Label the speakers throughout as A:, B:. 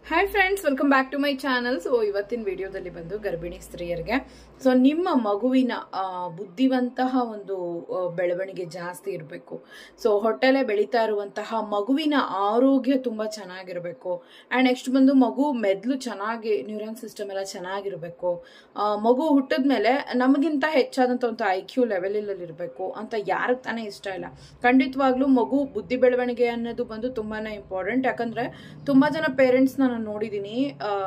A: hi friends welcome back to my channel so ಇವತ್ತಿನ ವಿಡಿಯೋದಲ್ಲಿ ಬಂದು ಗರ್ಭಿಣಿ ಸ್ತ್ರೀಯರಿಗೆ ಸೊ ನಿಮ್ಮ ಮಗುವಿನ ಆ, ಬುದ್ಧಿವಂತಹ ಒಂದು ಆ, ಬೆಳವಣಿಗೆ ಜಾಸ್ತಿ ಇರಬೇಕು ಸೊ ಹೊಟ್ಟೆಲೆ ಬೆಳೀತಾ ಇರುವಂತಹ ಮಗುವಿನ ಆರೋಗ್ಯ ತುಂಬ ಚೆನ್ನಾಗಿರಬೇಕು ಆ್ಯಂಡ್ ನೆಕ್ಸ್ಟ್ ಬಂದು ಮಗು ಮೆದ್ಲು ಚೆನ್ನಾಗಿ ನ್ಯೂರನ್ ಸಿಸ್ಟಮ್ ಎಲ್ಲ ಚೆನ್ನಾಗಿರಬೇಕು ಮಗು ಹುಟ್ಟಿದ ಮೇಲೆ ನಮಗಿಂತ ಹೆಚ್ಚಾದಂಥ ಒಂದು ಐ ಕ್ಯೂ ಲೆವೆಲಲ್ಲಿ ಇರಬೇಕು ಅಂತ ಯಾರಿಗೆ ತಾನೇ ಇಷ್ಟ ಇಲ್ಲ ಖಂಡಿತವಾಗ್ಲೂ ಮಗು ಬುದ್ಧಿ ಬೆಳವಣಿಗೆ ಅನ್ನೋದು ಬಂದು ತುಂಬಾನೇ ಇಂಪಾರ್ಟೆಂಟ್ ಯಾಕಂದ್ರೆ ತುಂಬಾ ಜನ ಪೇರೆಂಟ್ಸ್ನ ನಾನು ನೋಡಿದ್ದೀನಿ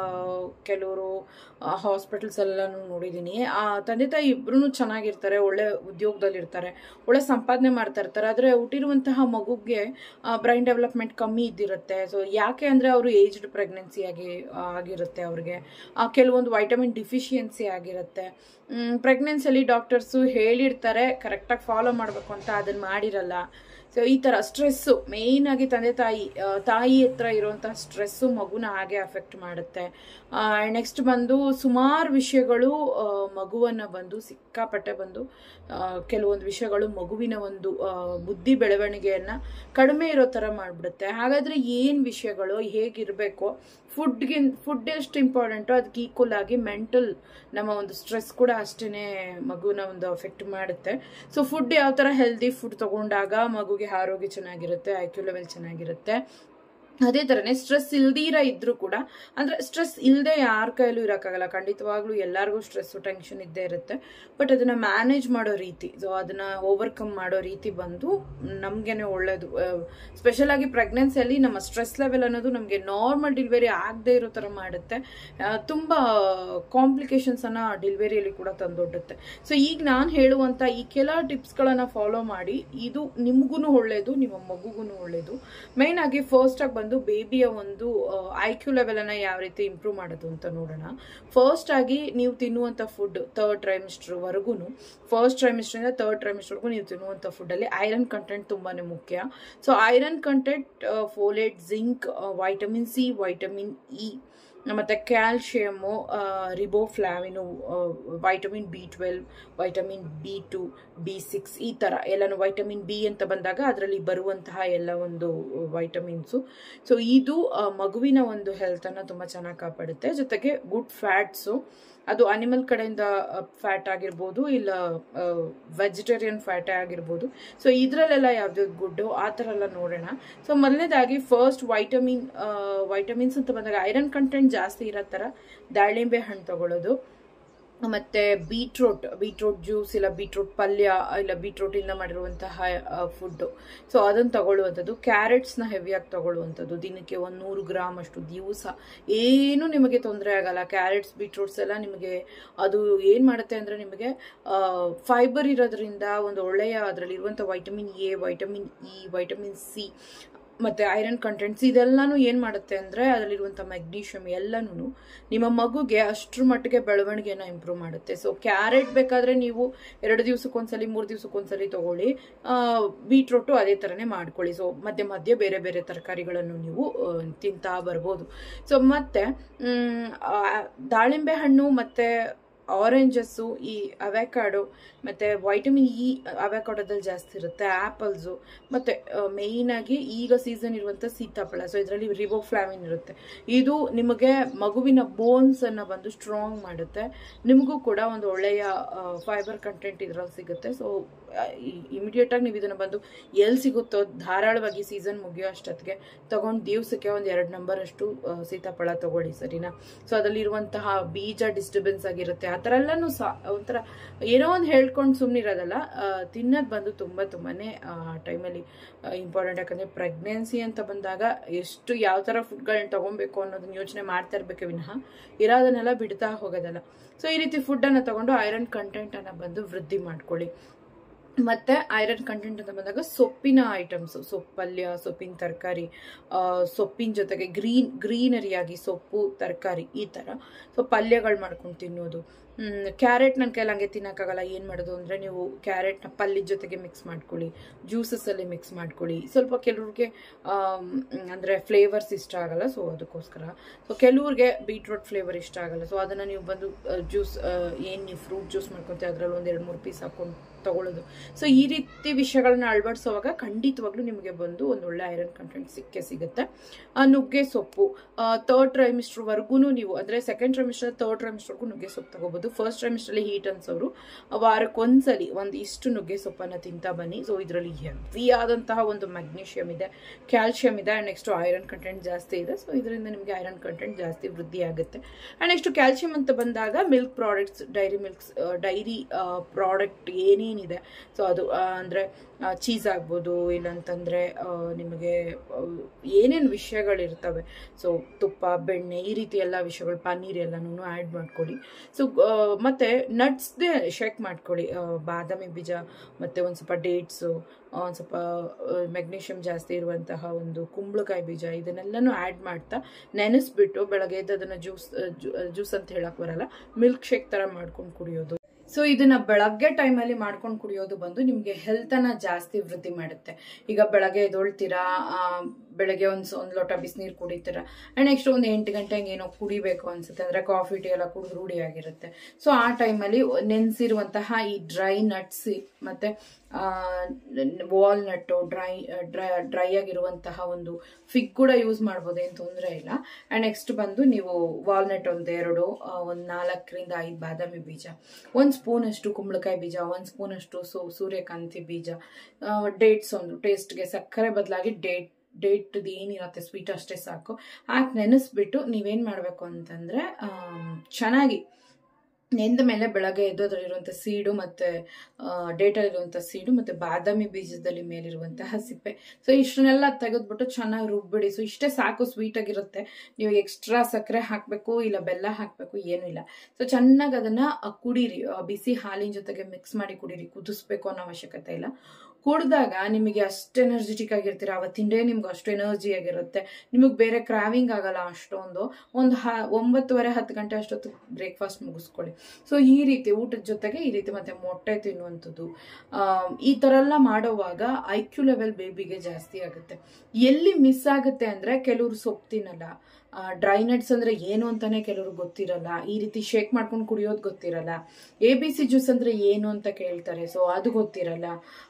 A: ಕೆಲವರು ಹಾಸ್ಪಿಟಲ್ಸ್ ಎಲ್ಲಾನು ನೋಡಿದ್ದೀನಿ ಆ ತಂದೆ ತಾಯಿ ಇಬ್ರು ಚೆನ್ನಾಗಿರ್ತಾರೆ ಒಳ್ಳೆ ಉದ್ಯೋಗದಲ್ಲಿ ಇರ್ತಾರೆ ಒಳ್ಳೆ ಸಂಪಾದನೆ ಮಾಡ್ತಾ ಇರ್ತಾರೆ ಆದರೆ ಹುಟ್ಟಿರುವಂತಹ ಮಗುಗೆ ಬ್ರೈನ್ ಡೆವಲಪ್ಮೆಂಟ್ ಕಮ್ಮಿ ಇದ್ದಿರುತ್ತೆ ಸೊ ಯಾಕೆ ಅಂದರೆ ಅವರು ಏಜ್ಡ್ ಪ್ರೆಗ್ನೆನ್ಸಿ ಆಗಿ ಆ, ಆಗಿರುತ್ತೆ ಅವ್ರಿಗೆ ಆ, ಕೆಲವೊಂದು ವೈಟಮಿನ್ ಡಿಫಿಷಿಯನ್ಸಿ ಆಗಿರುತ್ತೆ ಪ್ರೆಗ್ನೆನ್ಸಿಯಲ್ಲಿ ಡಾಕ್ಟರ್ಸು ಹೇಳಿರ್ತಾರೆ ಕರೆಕ್ಟಾಗಿ ಫಾಲೋ ಮಾಡಬೇಕು ಅಂತ ಅದನ್ನು ಮಾಡಿರಲ್ಲ ಸೊ ಈ ಥರ ಸ್ಟ್ರೆಸ್ಸು ಮೇಯ್ನ್ ಆಗಿ ತಂದೆ ತಾಯಿ ಆ, ತಾಯಿ ಹತ್ರ ಇರುವಂತಹ ಸ್ಟ್ರೆಸ್ಸು ಮಗುನ ಹಾಗೆ ಅಫೆಕ್ಟ್ ಮಾಡುತ್ತೆ ನೆಕ್ಸ್ಟ್ ಬಂದು ಸುಮಾರು ವಿಷಯಗಳು ಆ, ಮಗುವನ್ನ ಬಂದು ಸಿಕ್ಕಾಪಟ್ಟೆ ಬಂದು ಆ, ಕೆಲವೊಂದು ವಿಷಯಗಳು ಮಗುವಿನ ಒಂದು ಆ, ಬುದ್ಧಿ ಬೆಳವಣಿಗೆಯನ್ನ ಕಡಿಮೆ ಇರೋ ಥರ ಮಾಡಿಬಿಡುತ್ತೆ ಹಾಗಾದ್ರೆ ಏನು ವಿಷಯಗಳು ಹೇಗಿರಬೇಕು ಫುಡ್ಗೆ ಫುಡ್ ಎಷ್ಟು ಇಂಪಾರ್ಟೆಂಟೋ ಅದಕ್ಕೆ ಈಕ್ವಲ್ ಆಗಿ ಮೆಂಟಲ್ ನಮ್ಮ ಒಂದು ಸ್ಟ್ರೆಸ್ ಕೂಡ ಅಷ್ಟೇ ಮಗುನ ಒಂದು ಅಫೆಕ್ಟ್ ಮಾಡುತ್ತೆ ಸೊ ಫುಡ್ ಯಾವ ಥರ ಹೆಲ್ದಿ ಫುಡ್ ತಗೊಂಡಾಗ ಮಗುಗೆ ಆರೋಗ್ಯ ಚೆನ್ನಾಗಿರುತ್ತೆ ಐ ಕ್ಯೂ ಲೆವೆಲ್ ಚೆನ್ನಾಗಿರುತ್ತೆ ಅದೇ ಥರನೇ ಸ್ಟ್ರೆಸ್ ಇಲ್ದೀರ ಇದ್ರೂ ಕೂಡ ಅಂದ್ರೆ ಸ್ಟ್ರೆಸ್ ಇಲ್ಲದೆ ಯಾರ ಕೈಯಲ್ಲೂ ಇರೋಕ್ಕಾಗಲ್ಲ ಖಂಡಿತವಾಗ್ಲೂ ಎಲ್ಲರಿಗೂ ಸ್ಟ್ರೆಸ್ಸು ಟೆನ್ಷನ್ ಇದ್ದೇ ಇರುತ್ತೆ ಬಟ್ ಅದನ್ನ ಮ್ಯಾನೇಜ್ ಮಾಡೋ ರೀತಿ ಸೊ ಅದನ್ನ ಓವರ್ಕಮ್ ಮಾಡೋ ರೀತಿ ಬಂದು ನಮ್ಗೇನೆ ಒಳ್ಳೇದು ಸ್ಪೆಷಲ್ ಆಗಿ ಪ್ರೆಗ್ನೆನ್ಸಿಯಲ್ಲಿ ನಮ್ಮ ಸ್ಟ್ರೆಸ್ ಲೆವೆಲ್ ಅನ್ನೋದು ನಮಗೆ ನಾರ್ಮಲ್ ಡೆಲಿವರಿ ಆಗದೆ ಇರೋ ಥರ ಮಾಡುತ್ತೆ ಆ, ತುಂಬಾ ಕಾಂಪ್ಲಿಕೇಶನ್ಸ್ ಅನ್ನ ಡೆಲಿವರಿಯಲ್ಲಿ ಕೂಡ ತಂದೊಡ್ಡುತ್ತೆ ಸೊ ಈಗ ನಾನು ಹೇಳುವಂತ ಈ ಕೆಲ ಟಿಪ್ಸ್ಗಳನ್ನ ಫಾಲೋ ಮಾಡಿ ಇದು ನಿಮ್ಗೂ ಒಳ್ಳೇದು ನಿಮ್ಮ ಮಗುಗೂ ಒಳ್ಳೇದು ಮೇನ್ ಆಗಿ ಫಸ್ಟ್ ಆಗಿ ಬಂದು ಬೇಬಿಯ ಒಂದು ಐ ಕ್ಯೂ ಲೆವೆಲ್ ಅನ್ನ ಯಾವ ರೀತಿ ಇಂಪ್ರೂವ್ ಮಾಡೋದು ಅಂತ ನೋಡೋಣ ಫಸ್ಟ್ ಆಗಿ ನೀವು ತಿನ್ನುವಂತ ಫುಡ್ ಥರ್ಡ್ ಟ್ರೈಮಿಸ್ಟರ್ ವರೆಗೂ ಫಸ್ಟ್ ಟ್ರೈಮಿಸ್ಟರ್ ಇಂದ ಥರ್ಡ್ ಟ್ರೈಮಿಸ್ಟರ್ ವರೆಗೂ ನೀವು ತಿನ್ನುವಂತ ಫುಡ್ ಅಲ್ಲಿ ಐರನ್ ಕಂಟೆಂಟ್ ತುಂಬಾನೇ ಮುಖ್ಯ so iron content folate zinc vitamin C vitamin E ಮತ್ತೆ calcium riboflavin vitamin B twelve vitamin B two B six ಈ ಥರ ಎಲ್ಲಾನು ವೈಟಮಿನ್ ಬಿ ಅಂತ ಬಂದಾಗ ಅದರಲ್ಲಿ ಬರುವಂತಹ ಎಲ್ಲ ಒಂದು ವೈಟಮಿನ್ಸು ಸೊ ಇದು ಆ, ಮಗುವಿನ ಒಂದು ಹೆಲ್ತನ್ನು ತುಂಬ ಚೆನ್ನಾಗಿ ಕಾಪಾಡುತ್ತೆ ಜೊತೆಗೆ ಗುಡ್ ಫ್ಯಾಟ್ಸು ಅದು ಅನಿಮಲ್ ಕಡೆಯಿಂದ ಫ್ಯಾಟ್ ಆಗಿರ್ಬೋದು ಇಲ್ಲ ವೆಜಿಟೇರಿಯನ್ ಫ್ಯಾಟೇ ಆಗಿರ್ಬೋದು ಸೊ ಇದರಲ್ಲೆಲ್ಲ ಯಾವ್ದು ಗುಡ್ಡು ಆ ಥರ ಎಲ್ಲ ನೋಡೋಣ ಸೊ ಮೊದಲನೇದಾಗಿ ಫಸ್ಟ್ ವೈಟಮಿನ್ ವೈಟಮಿನ್ಸ್ ಅಂತ ಬಂದಾಗ ಐರನ್ ಕಂಟೆಂಟ್ ಜಾಸ್ತಿ ಇರೋ ಥರ ದಾಳಿಂಬೆ ಹಣ್ಣು ತಗೊಳ್ಳೋದು ಮತ್ತೆ ಬೀಟ್ರೂಟ್ ಬೀಟ್ರೂಟ್ ಜ್ಯೂಸ್ ಇಲ್ಲ ಬೀಟ್ರೂಟ್ ಪಲ್ಯ ಇಲ್ಲ ಬೀಟ್ರೂಟ್ ಇಂದ ಮಾಡಿರುವಂತಹ ಫುಡ್ ಸೊ ಅದನ್ನ ತಗೊಳ್ಳುವಂಥದ್ದು ಕ್ಯಾರೆಟ್ಸ್ನ ಹೆವಿಯಾಗಿ ತಗೊಳ್ಳುವಂಥದ್ದು ದಿನಕ್ಕೆ ಒಂದು ನೂರು ಗ್ರಾಮ್ ಅಷ್ಟು ದಿವಸ ಏನು ನಿಮಗೆ ತೊಂದರೆ ಆಗಲ್ಲ ಕ್ಯಾರೆಟ್ಸ್ ಬೀಟ್ರೂಟ್ಸ್ ಎಲ್ಲ ನಿಮಗೆ ಅದು ಏನು ಮಾಡುತ್ತೆ ಅಂದರೆ ನಿಮಗೆ ಫೈಬರ್ ಇರೋದ್ರಿಂದ ಒಂದು ಒಳ್ಳೆಯ ಅದರಲ್ಲಿ ಇರುವಂಥ vitamin A vitamin E vitamin C ಮತ್ತೆ ಐರನ್ ಕಂಟೆಂಟ್ಸ್ ಇದೆಲ್ಲಾನು ಏನು ಮಾಡುತ್ತೆ ಅಂದರೆ ಅದರಲ್ಲಿರುವಂಥ ಮೆಗ್ನೀಷಿಯಮ್ ಎಲ್ಲನೂ ನಿಮ್ಮ ಮಗುಗೆ ಅಷ್ಟ್ರ ಮಟ್ಟಿಗೆ ಬೆಳವಣಿಗೆನ ಇಂಪ್ರೂವ್ ಮಾಡುತ್ತೆ ಸೊ ಕ್ಯಾರೆಟ್ ಬೇಕಾದರೆ ನೀವು ಎರಡು ದಿವಸಕ್ಕೊಂದ್ಸಲಿ ಮೂರು ದಿವಸಕ್ಕೊಂದ್ಸಲಿ ತಗೊಳ್ಳಿ ಬೀಟ್ರೂಟು ಅದೇ ಥರನೇ ಮಾಡ್ಕೊಳ್ಳಿ ಸೊ ಮಧ್ಯೆ ಮಧ್ಯೆ ಬೇರೆ ಬೇರೆ ತರಕಾರಿಗಳನ್ನು ನೀವು ಆ, ತಿಂತಾ ಬರ್ಬೋದು ಸೊ ಮತ್ತೆ ಮ್, ಆ, ದಾಳಿಂಬೆ ಹಣ್ಣು ಮತ್ತೆ ಆರೆಂಜಸ್ಸು ಈ ಅವೆಕಾಡೋ ಮತ್ತು ವೈಟಮಿನ್ ಇ ಅವೆಕಾಡೋದಲ್ಲಿ ಜಾಸ್ತಿ ಇರುತ್ತೆ ಆ್ಯಪಲ್ಸು ಮತ್ತು ಮೇಯ್ನ್ ಆಗಿ ಈಗ ಸೀಸನ್ ಇರುವಂಥ ಸೀತಾಫಲ ಸೊ ಇದರಲ್ಲಿ ರಿಬೋಫ್ಲಾವಿನ್ ಇರುತ್ತೆ ಇದು ನಿಮಗೆ ಮಗುವಿನ ಬೋನ್ಸ್ ಅನ್ನ ಬಂದು ಸ್ಟ್ರಾಂಗ್ ಮಾಡುತ್ತೆ ನಿಮಗೂ ಕೂಡ ಒಂದು ಒಳ್ಳೆಯ ಫೈಬರ್ ಕಂಟೆಂಟ್ ಇದರಲ್ಲಿ ಸಿಗುತ್ತೆ ಸೊ ಇಮಿಡಿಯೇಟ್ ಆಗಿ ನೀವು ಇದನ್ನ ಬಂದು ಎಲ್ಲಿ ಸಿಗುತ್ತೋ ಧಾರಾಳವಾಗಿ ಸೀಸನ್ ಮುಗಿಯೋ ಅಷ್ಟೊತ್ತಿಗೆ ತಗೊಂಡು ದಿವಸಕ್ಕೆ ಒಂದು ಎರಡು ನಂಬರ್ ಅಷ್ಟು ಆ, ಸೀತಾಫಲ ತಗೊಳ್ಳಿ ಸರಿನಾ ಸೊ ಅದರಲ್ಲಿ ಇರುವಂತಹ ಬೀಜ ಡಿಸ್ಟರ್ಬೆನ್ಸ್ ಆಗಿರುತ್ತೆ ಆ ಥರ ಎಲ್ಲನೂ ಸಹ ಒಂಥರ ಏನೋ ಒಂದು ಹೇಳ್ಕೊಂಡು ಸುಮ್ಮನಿರೋದಲ್ಲ ತಿನ್ನೋದು ಬಂದು ತುಂಬ ತುಂಬಾನೇ ಆ ಟೈಮಲ್ಲಿ ಇಂಪಾರ್ಟೆಂಟ್ ಯಾಕಂದ್ರೆ ಪ್ರೆಗ್ನೆನ್ಸಿ ಅಂತ ಬಂದಾಗ ಎಷ್ಟು ಯಾವ ಥರ ಫುಡ್ಗಳನ್ನ ತಗೊಬೇಕು ಅನ್ನೋದನ್ನ ಯೋಚನೆ ಮಾಡ್ತಾ ಇರ್ಬೇಕೆ ವಿನಃ ಇರೋದನ್ನೆಲ್ಲ ಬಿಡ್ತಾ ಹೋಗೋದಲ್ಲ ಸೊ ಈ ರೀತಿ ಫುಡ್ಡನ್ನು ತಗೊಂಡು ಐರನ್ ಕಂಟೆಂಟನ್ನು ಬಂದು ವೃದ್ಧಿ ಮಾಡ್ಕೊಳ್ಳಿ ಮತ್ತೆ ಐರನ್ ಕಂಟೆಂಟ್ ಅಂತ ಬಂದಾಗ ಸೊಪ್ಪಿನ ಐಟಮ್ಸ್ ಸೊಪ್ಪು ಪಲ್ಯ ಸೊಪ್ಪಿನ ತರಕಾರಿ ಸೊಪ್ಪಿನ ಜೊತೆಗೆ ಗ್ರೀನ್ ಗ್ರೀನರಿಯಾಗಿ ಸೊಪ್ಪು ತರಕಾರಿ ಈ ಥರ ಸೊ ಪಲ್ಯಗಳು ಮಾಡ್ಕೊಂಡು ತಿನ್ನೋದು ಕ್ಯಾರೆಟ್ ನನ್ನ ಕೈಲಿ ಹಂಗೆ ತಿನ್ನೋಕ್ಕಾಗಲ್ಲ ಏನು ಮಾಡೋದು ಅಂದರೆ ನೀವು ಕ್ಯಾರೆಟ್ನ ಪಲ್ಯದ ಜೊತೆಗೆ ಮಿಕ್ಸ್ ಮಾಡ್ಕೊಳ್ಳಿ ಜ್ಯೂಸಸ್ಸಲ್ಲಿ ಮಿಕ್ಸ್ ಮಾಡ್ಕೊಳ್ಳಿ ಸ್ವಲ್ಪ ಕೆಲವ್ರಿಗೆ ಅಂದರೆ ಫ್ಲೇವರ್ಸ್ ಇಷ್ಟ ಆಗಲ್ಲ ಸೊ ಅದಕ್ಕೋಸ್ಕರ ಸೊ ಕೆಲವ್ರಿಗೆ ಬೀಟ್ರೂಟ್ ಫ್ಲೇವರ್ ಇಷ್ಟ ಆಗಲ್ಲ ಸೊ ಅದನ್ನು ನೀವು ಬಂದು ಜ್ಯೂಸ್ ಏನು ನೀವು ಫ್ರೂಟ್ ಜ್ಯೂಸ್ ಮಾಡ್ಕೊತೀವಿ ಅದರಲ್ಲಿ ಒಂದು ಎರಡು ಮೂರು ಪೀಸ್ ಹಾಕೊಂಡು ತಗೊಳ್ಳೋದು ಸೊ ಈ ರೀತಿ ವಿಷಯಗಳನ್ನ ಅಳವಡಿಸೋವಾಗ ಖಂಡಿತವಾಗ್ಲೂ ನಿಮಗೆ ಬಂದು ಒಂದು ಒಳ್ಳೆ ಐರನ್ ಕಂಟೆಂಟ್ ಸಿಕ್ಕೇ ಸಿಗುತ್ತೆ ಆ, ನುಗ್ಗೆ ಸೊಪ್ಪು ತರ್ಡ್ ಟ್ರೈಮಿಸ್ಟರ್ವರೆಗೂ ನೀವು ಅಂದರೆ ಸೆಕೆಂಡ್ ಟ್ರೈಮಿಸ್ಟರ್ ತರ್ಡ್ ಟ್ರೈಮಿಸ್ಟರ್ವರೆಗೂ ನುಗ್ಗೆ ಸೊಪ್ಪು ತಗೋಬೋದು ಫಸ್ಟ್ ಟ್ರೈಮಿಸ್ಟರಲ್ಲಿ ಹೀಟ್ ಅನ್ಸೋರು ವಾರಕ್ಕೊಂದ್ಸಲಿ ಒಂದು ಇಷ್ಟು ನುಗ್ಗೆ ಸೊಪ್ಪನ್ನು ತಿಂತಾ ಬನ್ನಿ ಸೊ ಇದರಲ್ಲಿ ಹೆವಿ ಆದಂತಹ ಒಂದು ಮೆಗ್ನೀಷಿಯಮ್ ಇದೆ ಕ್ಯಾಲ್ಶಿಯಂ ಇದೆ ಆ್ಯಂಡ್ ನೆಕ್ಸ್ಟ್ ಐರನ್ ಕಂಟೆಂಟ್ ಜಾಸ್ತಿ ಇದೆ ಸೊ ಇದರಿಂದ ನಿಮಗೆ ಐರನ್ ಕಂಟೆಂಟ್ ಜಾಸ್ತಿ ವೃದ್ಧಿ ಆಗುತ್ತೆ ಆ್ಯಂಡ್ ನೆಕ್ಸ್ಟ್ ಕ್ಯಾಲ್ಶಿಯಂ ಅಂತ ಬಂದಾಗ milk products dairy milks dairy product ಏನೇನಿದೆ ಸೊ ಅದು ಆ, ಅಂದ್ರೆ ಚೀಸ್ ಆಗ್ಬೋದು ಇಲ್ಲಂತಂದ್ರೆ ಆ, ನಿಮಗೆ ಆ, ಏನೇನು ವಿಷಯಗಳಿರ್ತವೆ ಸೊ ತುಪ್ಪ ಬೆಣ್ಣೆ ಈ ರೀತಿ ಎಲ್ಲ ವಿಷಯಗಳು ಪನ್ನೀರ್ ಎಲ್ಲನೂ ಆ್ಯಡ್ ಮಾಡ್ಕೊಳ್ಳಿ ಸೊ ಮತ್ತೆ ನಟ್ಸ್ದೇ ಶೇಕ್ ಮಾಡ್ಕೊಳ್ಳಿ ಆ, ಬಾದಾಮಿ ಬೀಜ ಮತ್ತೆ ಒಂದು ಸ್ವಲ್ಪ ಡೇಟ್ಸು ಒಂದು ಸ್ವಲ್ಪ ಮೆಗ್ನೀಷಿಯಮ್ ಜಾಸ್ತಿ ಇರುವಂತಹ ಒಂದು ಕುಂಬಳಕಾಯಿ ಬೀಜ ಇದನ್ನೆಲ್ಲನೂ ಆ್ಯಡ್ ಮಾಡ್ತಾ ನೆನೆಸ್ಬಿಟ್ಟು ಬೆಳಗ್ಗೆ ಎದ್ದು ಅದನ್ನು ಜ್ಯೂಸ್ ಜ್ಯೂಸ್ ಅಂತ ಹೇಳಕ್ ಬರಲ್ಲ ಮಿಲ್ಕ್ ಶೇಕ್ ಥರ ಮಾಡ್ಕೊಂಡು ಕುಡಿಯೋದು ಸೊ ಇದನ್ನ ಬೆಳಗ್ಗೆ ಟೈಮಲ್ಲಿ ಮಾಡ್ಕೊಂಡು ಕುಡಿಯೋದು ಬಂದು ನಿಮಗೆ ಹೆಲ್ತನ್ನ ಜಾಸ್ತಿ ವೃದ್ಧಿ ಮಾಡುತ್ತೆ ಈಗ ಬೆಳಗ್ಗೆ ಎದ್ದೊಳ್ತೀರಾ ಆ, ಬೆಳಗ್ಗೆ ಒಂದು ಒಂದು ಲೋಟ ಬಿಸಿನೀರು ಕುಡಿತೀರಾ ಆ್ಯಂಡ್ ನೆಕ್ಸ್ಟ್ ಒಂದು ಎಂಟು ಗಂಟೆಗೆ ಏನೋ ಕುಡಿಬೇಕು ಅನ್ಸುತ್ತೆ ಅಂದರೆ ಕಾಫಿ ಟೀ ಎಲ್ಲ ಕುಡಿದು ರೂಢಿ ಆಗಿರುತ್ತೆ ಸೊ ಆ ಟೈಮಲ್ಲಿ ನೆನೆಸಿರುವಂತಹ ಈ ಡ್ರೈ ನಟ್ಸ್ ಮತ್ತು ವಾಲ್ನಟ್ಟು ಡ್ರೈ ಡ್ರೈ ಡ್ರೈ ಆಗಿರುವಂತಹ ಒಂದು ಫಿಗ್ ಕೂಡ ಯೂಸ್ ಮಾಡ್ಬೋದು ಏನು ತೊಂದರೆ ಇಲ್ಲ ಆ್ಯಂಡ್ ನೆಕ್ಸ್ಟ್ ಬಂದು ನೀವು ವಾಲ್ನಟ್ ಒಂದು ಎರಡು ಒಂದು ನಾಲ್ಕರಿಂದ ಐದು ಬಾದಾಮಿ ಬೀಜ ಒಂದು ಸ್ಪೂನಷ್ಟು ಕುಂಬಳಕಾಯಿ ಬೀಜ ಒಂದು ಸ್ಪೂನಷ್ಟು ಸೂ ಸೂರ್ಯಕಾಂತಿ ಬೀಜ ಡೇಟ್ಸ್ ಒಂದು ಟೇಸ್ಟ್ಗೆ ಸಕ್ಕರೆ ಬದಲಾಗಿ ಡೇಟ್ ಡೇಟ್ದು ಏನಿರುತ್ತೆ ಸ್ವೀಟ್ ಅಷ್ಟೇ ಸಾಕು ಹಾಕಿ ನೆನೆಸ್ಬಿಟ್ಟು ನೀವೇನು ಮಾಡಬೇಕು ಅಂತಂದರೆ ಚೆನ್ನಾಗಿ ನೆಂದ ಮೇಲೆ ಬೆಳಗ್ಗೆ ಎದ್ದು ಅದರಲ್ಲಿರುವಂಥ ಸೀಡು ಮತ್ತು ಡೇಟಲ್ಲಿರುವಂಥ ಸೀಡು ಮತ್ತು ಬಾದಾಮಿ ಬೀಜದಲ್ಲಿ ಮೇಲಿರುವಂತಹ ಸಿಪ್ಪೆ ಸೊ ಇಷ್ಟನ್ನೆಲ್ಲ ತೆಗೆದ್ಬಿಟ್ಟು ಚೆನ್ನಾಗಿ ರುಬ್ಬಿಡಿ ಸೊ ಇಷ್ಟೇ ಸಾಕು ಸ್ವೀಟ್ ಆಗಿರುತ್ತೆ ನೀವು ಎಕ್ಸ್ಟ್ರಾ ಸಕ್ಕರೆ ಹಾಕಬೇಕು ಇಲ್ಲ ಬೆಲ್ಲ ಹಾಕಬೇಕು ಏನೂ ಇಲ್ಲ ಸೊ ಚೆನ್ನಾಗಿ ಅದನ್ನು ಕುಡೀರಿ ಆ, ಬಿಸಿ ಹಾಲಿನ ಜೊತೆಗೆ ಮಿಕ್ಸ್ ಮಾಡಿ ಕುಡೀರಿ ಕುದಿಸ್ಬೇಕು ಅನ್ನೋ ಅವಶ್ಯಕತೆ ಇಲ್ಲ ಕುಡಿದಾಗ ನಿಮಗೆ ಅಷ್ಟು ಎನರ್ಜೆಟಿಕ್ ಆಗಿರ್ತೀರ ಅವತ್ತಿನ ಡೇ ನಿಮ್ಗೆ ಅಷ್ಟು ಎನರ್ಜಿ ಆಗಿರುತ್ತೆ ನಿಮಗೆ ಬೇರೆ ಕ್ರಾವಿಂಗ್ ಆಗಲ್ಲ ಅಷ್ಟೊಂದು ಒಂದು ಹ ಒಂಬತ್ತುವರೆ ಹತ್ತು ಗಂಟೆ ಅಷ್ಟೊತ್ತು ಬ್ರೇಕ್ಫಾಸ್ಟ್ ಮುಗಿಸ್ಕೊಳ್ಳಿ ಸೊ ಈ ರೀತಿ ಊಟದ ಜೊತೆಗೆ ಈ ರೀತಿ ಮತ್ತೆ ಮೊಟ್ಟೆ ತಿನ್ನುವಂಥದ್ದು ಆಮ್, ಈ ಥರ ಎಲ್ಲ ಮಾಡುವಾಗ ಐ ಕ್ಯೂ ಲೆವೆಲ್ ಬೇಬಿಗೆ ಜಾಸ್ತಿ ಆಗುತ್ತೆ ಎಲ್ಲಿ ಮಿಸ್ ಆಗುತ್ತೆ ಅಂದರೆ ಕೆಲವರು ಸೊಪ್ಪು ತಿನ್ನಲ್ಲ ಡ್ರೈ ನಟ್ಸ್ ಅಂದರೆ ಏನು ಅಂತಾನೆ ಕೆಲವ್ರಿಗೆ ಗೊತ್ತಿರಲ್ಲ ಈ ರೀತಿ ಶೇಕ್ ಮಾಡ್ಕೊಂಡು ಕುಡಿಯೋದು ಗೊತ್ತಿರಲ್ಲ ಎ ಬಿ ಸಿ ಜ್ಯೂಸ್ ಅಂದರೆ ಏನು ಅಂತ ಕೇಳ್ತಾರೆ ಸೊ ಅದು ಗೊತ್ತಿರಲ್ಲ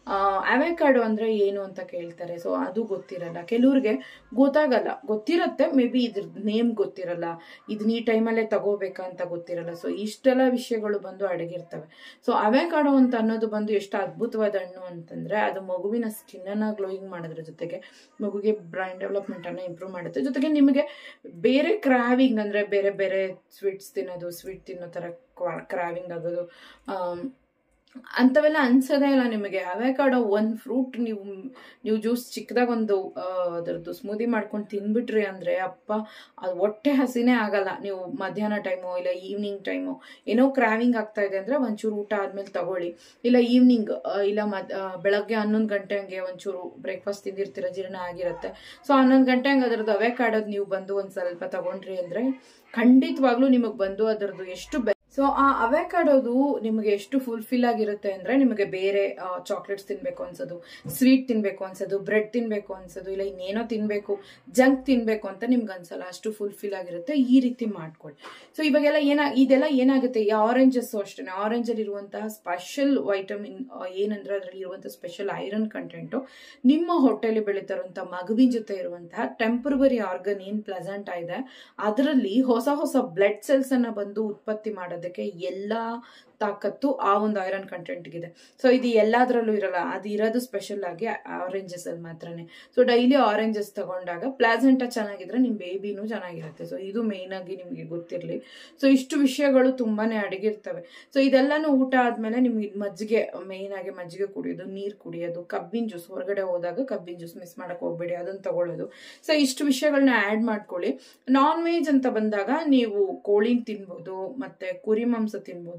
A: ಅವೆಕಾಡೋ ಅಂದರೆ ಏನು ಅಂತ ಕೇಳ್ತಾರೆ ಸೊ ಅದು ಗೊತ್ತಿರಲ್ಲ ಕೆಲವ್ರಿಗೆ ಗೊತ್ತಾಗಲ್ಲ ಗೊತ್ತಿರತ್ತೆ ಮೇ ಬಿ ಇದ್ರ ನೇಮ್ ಗೊತ್ತಿರಲ್ಲ ಇದನ್ನ ಈ ಟೈಮಲ್ಲೇ ತಗೋಬೇಕಾ ಅಂತ ಗೊತ್ತಿರಲ್ಲ ಸೊ ಇಷ್ಟೆಲ್ಲ ವಿಷಯಗಳು ಬಂದು ಅಡಗಿರ್ತವೆ ಸೊ ಅವೆಕಾಡೋ ಅಂತ ಅನ್ನೋದು ಬಂದು ಎಷ್ಟು ಅದ್ಭುತವಾದ ಹಣ್ಣು ಅಂತಂದ್ರೆ ಅದು ಮಗುವಿನ ಸ್ಕಿನ್ನನ್ನು ಗ್ಲೋಯಿಂಗ್ ಮಾಡೋದ್ರ ಜೊತೆಗೆ ಮಗುಗೆ ಬ್ರೈನ್ ಡೆವಲಪ್ಮೆಂಟ್ ಅನ್ನ ಇಂಪ್ರೂವ್ ಮಾಡುತ್ತೆ ಜೊತೆಗೆ ನಿಮಗೆ ಬೇರೆ ಕ್ರಾವಿಂಗ್ ಅಂದ್ರೆ ಬೇರೆ ಬೇರೆ ಸ್ವೀಟ್ಸ್ ತಿನ್ನೋದು ಸ್ವೀಟ್ ತಿನ್ನೋ ಥರ ಕ್ರಾವಿಂಗ್ ಆಗೋದು ಆಮ್, ಅಂಥವೆಲ್ಲ ಅನ್ಸೋದೇ ಇಲ್ಲ ನಿಮಗೆ ಅವೆಕಾಡೋ ಒಂದು ಫ್ರೂಟ್ ನೀವು ನೀವು ಜ್ಯೂಸ್ ಚಿಕ್ಕದಾಗ ಒಂದು ಆ, ಅದರದ್ದು ಸ್ಮೂದಿ ಮಾಡ್ಕೊಂಡು ತಿನ್ಬಿಟ್ರಿ ಅಂದರೆ ಅಪ್ಪ ಅದು ಹೊಟ್ಟೆ ಹಸಿನೇ ಆಗಲ್ಲ ನೀವು ಮಧ್ಯಾಹ್ನ ಟೈಮು ಇಲ್ಲ ಈವ್ನಿಂಗ್ ಟೈಮು ಏನೋ ಕ್ರಾವಿಂಗ್ ಆಗ್ತಾ ಇದೆ ಅಂದರೆ ಒಂಚೂರು ಊಟ ಆದ್ಮೇಲೆ ತಗೊಳ್ಳಿ ಇಲ್ಲ ಈವ್ನಿಂಗ್ ಇಲ್ಲ ಮದ್ ಆ, ಬೆಳಗ್ಗೆ ಹನ್ನೊಂದು ಗಂಟೆ ಹಂಗೆ ಒಂಚೂರು ಬ್ರೇಕ್ಫಾಸ್ಟ್ ತಿಂದಿರ್ತೀರ ಜೀರ್ಣ ಆಗಿರುತ್ತೆ ಸೊ ಹನ್ನೊಂದು ಗಂಟೆ ಹಂಗೆ ಅದರದ್ದು ಅವೆಕಾಡೋದು ನೀವು ಬಂದು ಒಂದು ಸ್ವಲ್ಪ ತಗೊಂಡ್ರಿ ಅಂದರೆ ಖಂಡಿತವಾಗ್ಲೂ ನಿಮಗೆ ಬಂದು ಅದರದ್ದು ಎಷ್ಟು ಬೆ ಸೊ ಆ ಅವೆಕಾಡೋದು ನಿಮಗೆ ಎಷ್ಟು ಫುಲ್ಫಿಲ್ ಆಗಿರುತ್ತೆ ಅಂದ್ರೆ ನಿಮಗೆ ಬೇರೆ ಚಾಕ್ಲೇಟ್ಸ್ ತಿನ್ಬೇಕು ಅನ್ಸೋದು ಸ್ವೀಟ್ ತಿನ್ಬೇಕು ಅನ್ಸೋದು ಬ್ರೆಡ್ ತಿನ್ಬೇಕು ಅನ್ಸೋದು ಇಲ್ಲ ಇನ್ನೇನೋ ತಿನ್ಬೇಕು ಜಂಕ್ ತಿನ್ಬೇಕು ಅಂತ ನಿಮ್ಗೆ ಅನ್ಸಲ್ಲ ಅಷ್ಟು ಫುಲ್ಫಿಲ್ ಆಗಿರುತ್ತೆ ಈ ರೀತಿ ಮಾಡ್ಕೊಳ್ಳಿ ಸೊ ಇವಾಗೆಲ್ಲ ಏನ ಇದೆಲ್ಲ ಏನಾಗುತ್ತೆ ಈ ಆರೆಂಜಸ್ ಅಷ್ಟೇ ಆರೆಂಜ್ ಅಲ್ಲಿ ಇರುವಂತಹ ಸ್ಪೆಷಲ್ ವೈಟಮಿನ್ ಏನಂದ್ರೆ ಅದರಲ್ಲಿ ಇರುವಂತಹ ಸ್ಪೆಷಲ್ ಐರನ್ ಕಂಟೆಂಟು ನಿಮ್ಮ ಹೊಟ್ಟೆಲಿ ಬೆಳೀತಾ ಇರುವಂತಹ ಮಗುವಿನ ಜೊತೆ ಇರುವಂತಹ ಟೆಂಪರವರಿ ಆರ್ಗನ್ ಏನ್ ಪ್ಲೆಸೆಂಟ್ ಇದೆ ಅದರಲ್ಲಿ ಹೊಸ ಹೊಸ ಬ್ಲಡ್ ಸೆಲ್ಸ್ ಅನ್ನ ಬಂದು ಉತ್ಪತ್ತಿ ಮಾಡೋದಕ್ಕೆ ಎಲ್ಲಾ ತಾಕತ್ತು ಆ ಒಂದು ಐರನ್ ಕಂಟೆಂಟ್ಗಿದೆ ಸೊ ಇದು ಎಲ್ಲದರಲ್ಲೂ ಇರಲ್ಲ ಅದು ಇರೋದು ಸ್ಪೆಷಲ್ ಆಗಿ ಆರೆಂಜಸ್ ಅಲ್ಲಿ ಮಾತ್ರನೇ ಸೊ ಡೈಲಿ ಆರೆಂಜಸ್ ತಗೊಂಡಾಗ ಪ್ಲಾಸೆಂಟ ಚೆನ್ನಾಗಿದ್ರೆ ನಿಮ್ಮ ಬೇಬಿನೂ ಚೆನ್ನಾಗಿರುತ್ತೆ ಸೊ ಇದು ಮೇಯ್ನ್ ಆಗಿ ನಿಮಗೆ ಗೊತ್ತಿರಲಿ ಸೊ ಇಷ್ಟು ವಿಷಯಗಳು ತುಂಬಾನೇ ಅಡಗಿರ್ತವೆ ಸೊ ಇದೆಲ್ಲಾನು ಊಟ ಆದ್ಮೇಲೆ ನಿಮ್ಗೆ ಮಜ್ಜಿಗೆ ಮೇಯ್ನ್ ಆಗಿ ಮಜ್ಜಿಗೆ ಕುಡಿಯೋದು ನೀರು ಕುಡಿಯೋದು ಕಬ್ಬಿನ ಜ್ಯೂಸ್ ಹೊರಗಡೆ ಹೋದಾಗ ಕಬ್ಬಿನ ಜ್ಯೂಸ್ ಮಿಸ್ ಮಾಡಕ್ ಹೋಗ್ಬೇಡಿ ಅದನ್ನ ತಗೊಳ್ಳೋದು ಸೊ ಇಷ್ಟು ವಿಷಯಗಳನ್ನ ಆ್ಯಡ್ ಮಾಡ್ಕೊಳ್ಳಿ ನಾನ್ ವೆಜ್ ಅಂತ ಬಂದಾಗ ನೀವು ಕೋಳಿನ ತಿನ್ಬೋದು ಮತ್ತೆ ಕುರಿ ಮಾಂಸ ತಿನ್ಬೋದು ಮೇಕೆ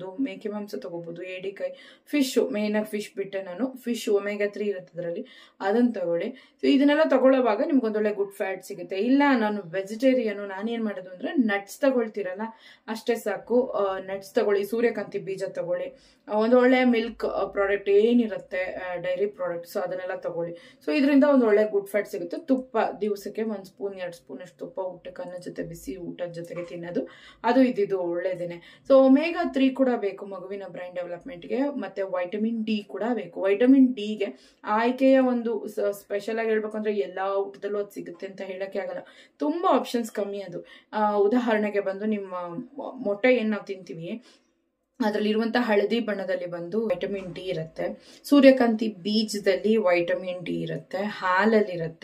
A: ಮೇಕೆ ಮಾಂಸ ತಗೋಬೋದು ಏಡಿಕಾಯಿ ಫಿಶು ಮೇಯ್ನಾಗಿ ಫಿಶ್ ಬಿಟ್ಟೆ ನಾನು ಫಿಶ್ ಒಮೆಗಾ ತ್ರೀ ಇರುತ್ತೆ ಅದರಲ್ಲಿ ಅದನ್ನು ತಗೊಳ್ಳಿ ಸೊ ಇದನ್ನೆಲ್ಲ ತಗೊಳ್ಳೋವಾಗ ನಿಮ್ಗೊಂದೊಳ್ಳೆ ಗುಡ್ ಫ್ಯಾಟ್ ಸಿಗುತ್ತೆ ಇಲ್ಲ ನಾನು ವೆಜಿಟೇರಿಯನು ನಾನೇನು ಮಾಡೋದು ಅಂದರೆ ನಟ್ಸ್ ತಗೊಳ್ತೀರಲ್ಲ ಅಷ್ಟೇ ಸಾಕು ನಟ್ಸ್ ತಗೊಳ್ಳಿ ಸೂರ್ಯಕಾಂತಿ ಬೀಜ ತಗೊಳ್ಳಿ ಒಂದು ಒಳ್ಳೆ ಮಿಲ್ಕ್ ಪ್ರಾಡಕ್ಟ್ ಏನಿರುತ್ತೆ ಡೈರಿ ಪ್ರಾಡಕ್ಟ್ ಸೊ ಅದನ್ನೆಲ್ಲ ತಗೊಳ್ಳಿ ಸೊ ಇದರಿಂದ ಒಂದು ಒಳ್ಳೆ ಗುಡ್ ಫ್ಯಾಟ್ ಸಿಗುತ್ತೆ ತುಪ್ಪ ದಿವಸಕ್ಕೆ ಒಂದು ಸ್ಪೂನ್ ಎರಡು ಸ್ಪೂನ್ ಅಷ್ಟು ತುಪ್ಪ ಊಟಕ್ಕೆ ಅನ್ನ ಜೊತೆ ಬಿಸಿ ಊಟದ ಜೊತೆಗೆ ತಿನ್ನೋದು ಅದು ಇದ್ದಿದ್ದು ಒಳ್ಳೇದೇನೆ ಸೊ ಒಮೇಗಾ ತ್ರೀ ಕೂಡ ಬೇಕು ಮಗುವಿನ ಬ್ರೈನ್ ಡೆವಲಪ್ಮೆಂಟ್ಗೆ ಮತ್ತೆ ವೈಟಮಿನ್ ಡಿ ಕೂಡ ಬೇಕು ವೈಟಮಿನ್ ಡಿಗೆ ಆಯ್ಕೆಯ ಒಂದು ಸ್ಪೆಷಲ್ ಆಗಿ ಹೇಳ್ಬೇಕು ಅಂದ್ರೆ ಎಲ್ಲಾ ಊಟದಲ್ಲೂ ಅದು ಸಿಗುತ್ತೆ ಅಂತ ಹೇಳಕ್ಕೆ ಆಗಲ್ಲ ತುಂಬಾ ಆಪ್ಷನ್ಸ್ ಕಮ್ಮಿ ಅದು ಉದಾಹರಣೆಗೆ ಬಂದು ನಿಮ್ಮ ಮೊಟ್ಟೆ ಏನು ನಾವು ತಿಂತೀವಿ ಅದರಲ್ಲಿರುವಂಥ ಹಳದಿ ಬಣ್ಣದಲ್ಲಿ ಬಂದು ವೈಟಮಿನ್ ಡಿ ಇರುತ್ತೆ ಸೂರ್ಯಕಾಂತಿ ಬೀಜದಲ್ಲಿ ವೈಟಮಿನ್ ಡಿ ಇರುತ್ತೆ ಹಾಲಲ್ಲಿರುತ್ತೆ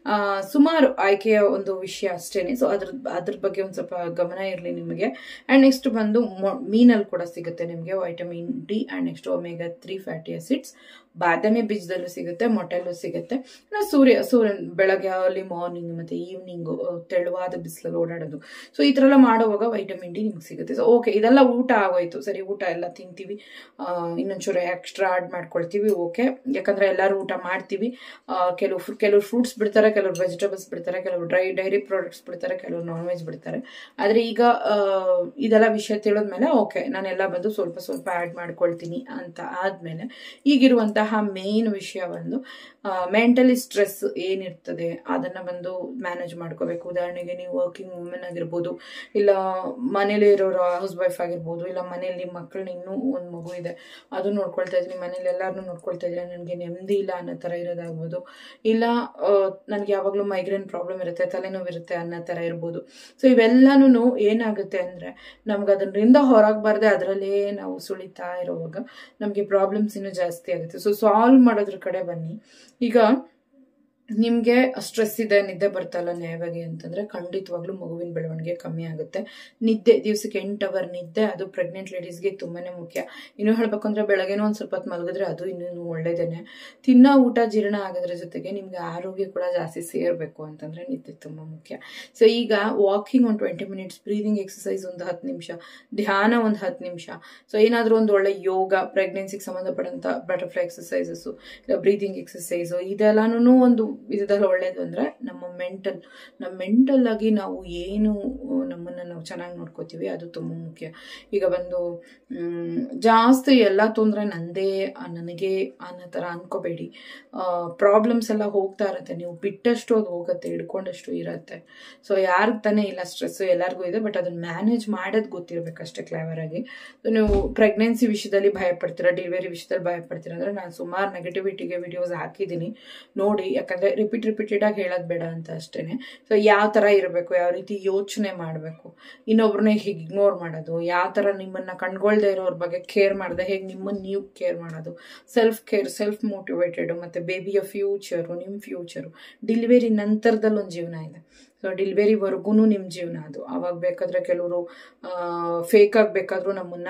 A: ಸುಮಾರು ಆಯ್ಕೆಯ ಒಂದು ವಿಷಯ ಅಷ್ಟೇನೆ ಸೊ ಅದ್ರ ಅದ್ರ ಬಗ್ಗೆ ಒಂದು ಸ್ವಲ್ಪ ಗಮನ ಇರಲಿ ನಿಮಗೆ ಆ್ಯಂಡ್ ನೆಕ್ಸ್ಟ್ ಬಂದು ಮೀನಲ್ಲಿ ಕೂಡ ಸಿಗುತ್ತೆ ನಿಮಗೆ vitamin D and next omega three fatty acids ಬಾದಾಮಿ ಬೀಜದಲ್ಲೂ ಸಿಗುತ್ತೆ ಮೊಟ್ಟೆಲ್ಲೂ ಸಿಗುತ್ತೆ ಸೂರ್ಯ ಸೂರ್ಯನ್ ಬೆಳಗ್ಗೆ ಅಲ್ಲಿ ಮಾರ್ನಿಂಗ್ ಮತ್ತೆ ಈವ್ನಿಂಗು ತೆಳುವಾದ ಬಿಸಿಲಲ್ಲಿ ಓಡಾಡೋದು ಸೊ ಈ ಥರ ಎಲ್ಲ ಮಾಡುವಾಗ ವೈಟಮಿನ್ ಡಿ ನಿಮ್ಗೆ ಸಿಗುತ್ತೆ ಸೊ ಓಕೆ ಇದೆಲ್ಲ ಊಟ ಆಗೋಯ್ತು ಸರಿ ಊಟ ಎಲ್ಲ ತಿಂತೀವಿ ಇನ್ನೊಂಚೂರು ಎಕ್ಸ್ಟ್ರಾ ಆಡ್ ಮಾಡ್ಕೊಳ್ತೀವಿ ಓಕೆ ಯಾಕಂದ್ರೆ ಎಲ್ಲರೂ ಊಟ ಮಾಡ್ತೀವಿ ಕೆಲವು ಕೆಲವರು ಫ್ರೂಟ್ಸ್ ಬಿಡ್ತಾರೆ ಕೆಲವರು ವೆಜಿಟೇಬಲ್ಸ್ ಬಿಡ್ತಾರೆ ಕೆಲವರು ಡ್ರೈ ಡೈರಿ ಪ್ರಾಡಕ್ಟ್ಸ್ ಬಿಡ್ತಾರೆ ಕೆಲವರು ನಾನ್ ವೆಜ್ ಬಿಡ್ತಾರೆ ಆದರೆ ಈಗ ಇದೆಲ್ಲ ವಿಷಯ ತಿಳಿದ್ಮೇಲೆ ಓಕೆ ನಾನೆಲ್ಲ ಬಂದು ಸ್ವಲ್ಪ ಸ್ವಲ್ಪ ಆ್ಯಡ್ ಮಾಡ್ಕೊಳ್ತೀನಿ ಅಂತ ಆದಮೇಲೆ ಈಗಿರುವಂತಹ ಮೇನ್ ವಿಷಯ ಒಂದು ಮೆಂಟಲಿ ಸ್ಟ್ರೆಸ್ ಏನಿರ್ತದೆ ಅದನ್ನು ಬಂದು ಮ್ಯಾನೇಜ್ ಮಾಡ್ಕೋಬೇಕು ಉದಾಹರಣೆಗೆ ನೀವು ವರ್ಕಿಂಗ್ ವುಮೆನ್ ಆಗಿರ್ಬೋದು ಇಲ್ಲ ಮನೇಲಿ ಇರೋರು ಹೌಸ್ ವೈಫ್ ಆಗಿರ್ಬೋದು ಇಲ್ಲ ಮನೇಲಿ ನಿಮ್ಮ ಮಕ್ಕಳನ್ನ ಇನ್ನೂ ಒಂದು ಮಗು ಇದೆ ಅದು ನೋಡ್ಕೊಳ್ತಾ ಇದ್ದೀನಿ ಮನೇಲಿ ಎಲ್ಲರನ್ನೂ ನೋಡ್ಕೊಳ್ತಾ ಇದ್ದೀನಿ ನನಗೆ ನೆಮ್ಮದಿ ಇಲ್ಲ ಅನ್ನೋ ಥರ ಇರೋದಾಗ್ಬೋದು ಇಲ್ಲ ನನಗೆ ಯಾವಾಗಲೂ ಮೈಗ್ರೇನ್ ಪ್ರಾಬ್ಲಮ್ ಇರುತ್ತೆ ತಲೆನೋವು ಇರುತ್ತೆ ಅನ್ನೋ ಥರ ಇರ್ಬೋದು ಸೊ ಇವೆಲ್ಲನೂ ಏನಾಗುತ್ತೆ ಅಂದರೆ ನಮ್ಗೆ ಅದರಿಂದ ಹೊರಗೆ ಬರದೆ ಅದರಲ್ಲೇ ನಾವು ಸುಳಿತಾ ಇರೋವಾಗ ನಮಗೆ ಪ್ರಾಬ್ಲಮ್ಸ್ ಇನ್ನೂ ಜಾಸ್ತಿ ಆಗುತ್ತೆ ಸೊ ಸಾಲ್ವ್ ಮಾಡೋದ್ರ ಕಡೆ ಬನ್ನಿ ಈಗ ನಿಮಗೆ ಸ್ಟ್ರೆಸ್ ಇದೆ ನಿದ್ದೆ ಬರ್ತಾಯಿಲ್ಲ ನ್ಯಾಯವಾಗಿ ಅಂತಂದರೆ ಖಂಡಿತವಾಗ್ಲೂ ಮಗುವಿನ ಬೆಳವಣಿಗೆ ಕಮ್ಮಿ ಆಗುತ್ತೆ ನಿದ್ದೆ ದಿವಸಕ್ಕೆ ಎಂಟು ಅವರ್ ನಿದ್ದೆ ಅದು ಪ್ರೆಗ್ನೆಂಟ್ ಲೇಡೀಸ್ಗೆ ತುಂಬಾ ಮುಖ್ಯ ಇನ್ನೂ ಹೇಳ್ಬೇಕಂದ್ರೆ ಬೆಳಗ್ಗೆನೂ ಒಂದು ಸ್ವಲ್ಪ ಹೊತ್ತು ಮಲಗಿದ್ರೆ ಅದು ಇನ್ನೂ ಒಳ್ಳೇದೇನೆ ತಿನ್ನೋ ಊಟ ಜೀರ್ಣ ಆಗೋದ್ರ ಜೊತೆಗೆ ನಿಮ್ಗೆ ಆರೋಗ್ಯ ಕೂಡ ಜಾಸ್ತಿ ಸೇರಬೇಕು ಅಂತಂದರೆ ನಿದ್ದೆ ತುಂಬ ಮುಖ್ಯ ಸೊ ಈಗ ವಾಕಿಂಗ್ ಒಂದು ಟ್ವೆಂಟಿ ಮಿನಿಟ್ಸ್ ಬ್ರೀದಿಂಗ್ ಎಕ್ಸಸೈಸ್ ಒಂದು ಹತ್ತು ನಿಮಿಷ ಧ್ಯಾನ ಒಂದು ಹತ್ತು ನಿಮಿಷ ಸೊ ಏನಾದರೂ ಒಂದು ಒಳ್ಳೆ ಯೋಗ ಪ್ರೆಗ್ನೆನ್ಸಿಗೆ ಸಂಬಂಧಪಟ್ಟಂಥ ಬಟರ್ಫ್ಲೈ ಎಕ್ಸಸೈಸಸ್ಸು ಇಲ್ಲ ಬ್ರೀದಿಂಗ್ ಎಕ್ಸಸೈಸು ಇದೆಲ್ಲನೂ ಒಂದು ಇದೆಲ್ಲ ಒಳ್ಳೇದು ಅಂದರೆ ನಮ್ಮ ಮೆಂಟಲ್ ನಮ್ಮ ಮೆಂಟಲ್ ಆಗಿ ನಾವು ಏನು ನಮ್ಮನ್ನು ನಾವು ಚೆನ್ನಾಗಿ ನೋಡ್ಕೋತೀವಿ ಅದು ತುಂಬ ಮುಖ್ಯ ಈಗ ಬಂದು ಜಾಸ್ತಿ ಎಲ್ಲ ತೊಂದರೆ ನಂದೇ ನನಗೆ ಅನ್ನೋ ಥರ ಅನ್ಕೋಬೇಡಿ ಪ್ರಾಬ್ಲಮ್ಸ್ ಎಲ್ಲ ಹೋಗ್ತಾ ಇರುತ್ತೆ ನೀವು ಬಿಟ್ಟಷ್ಟು ಅದು ಹೋಗುತ್ತೆ ಹಿಡ್ಕೊಂಡಷ್ಟು ಇರುತ್ತೆ ಸೊ ಯಾರಿಗೆ ತಾನೇ ಇಲ್ಲ ಸ್ಟ್ರೆಸ್ಸು ಎಲ್ಲರಿಗೂ ಇದೆ ಬಟ್ ಅದನ್ನು ಮ್ಯಾನೇಜ್ ಮಾಡೋದು ಗೊತ್ತಿರಬೇಕಷ್ಟೇ ಕ್ಲೇವರ್ ಆಗಿ ಸೊ ನೀವು ಪ್ರೆಗ್ನೆನ್ಸಿ ವಿಷಯದಲ್ಲಿ ಭಯಪಡ್ತೀರಾ ಡೆಲಿವರಿ ವಿಷಯದಲ್ಲಿ ಭಯಪಡ್ತೀರಾ ಅಂದರೆ ನಾನು ಸುಮಾರು ನೆಗೆಟಿವಿಟಿಗೆ ವಿಡಿಯೋಸ್ ಹಾಕಿದ್ದೀನಿ ನೋಡಿ ಯಾಕಂದರೆ ರಿಪೀಟ್ ರಿಪೀಟೆಡಾಗಿ ಹೇಳೋದು ಬೇಡ ಅಂತ ಅಷ್ಟೇ ಸೊ ಯಾವ ಥರ ಇರಬೇಕು ಯಾವ ರೀತಿ ಯೋಚನೆ ಮಾಡಬೇಕು ಇನ್ನೊಬ್ರನ್ನ ಹೇಗೆ ಇಗ್ನೋರ್ ಮಾಡೋದು ಯಾವ ಥರ ನಿಮ್ಮನ್ನು ಕಂಡ್ಕೊಳ್ದೇ ಇರೋರ ಬಗ್ಗೆ ಕೇರ್ ಮಾಡದೆ ಹೇಗೆ ನಿಮ್ಮನ್ನು ನೀವು ಕೇರ್ ಮಾಡೋದು ಸೆಲ್ಫ್ ಕೇರ್ ಸೆಲ್ಫ್ ಮೋಟಿವೇಟೆಡು ಮತ್ತು ಬೇಬಿಯ ಫ್ಯೂಚರು ನಿಮ್ಮ ಫ್ಯೂಚರು ಡೆಲಿವರಿ ನಂತರದಲ್ಲಿ ಒಂದು ಜೀವನ ಇದೆ ಸೊ ಡೆಲಿವರಿವರೆಗೂ ನಿಮ್ಮ ಜೀವನ ಅದು ಆವಾಗ ಬೇಕಾದರೆ ಕೆಲವರು ಫೇಕಾಗಿ ಬೇಕಾದರೂ ನಮ್ಮನ್ನು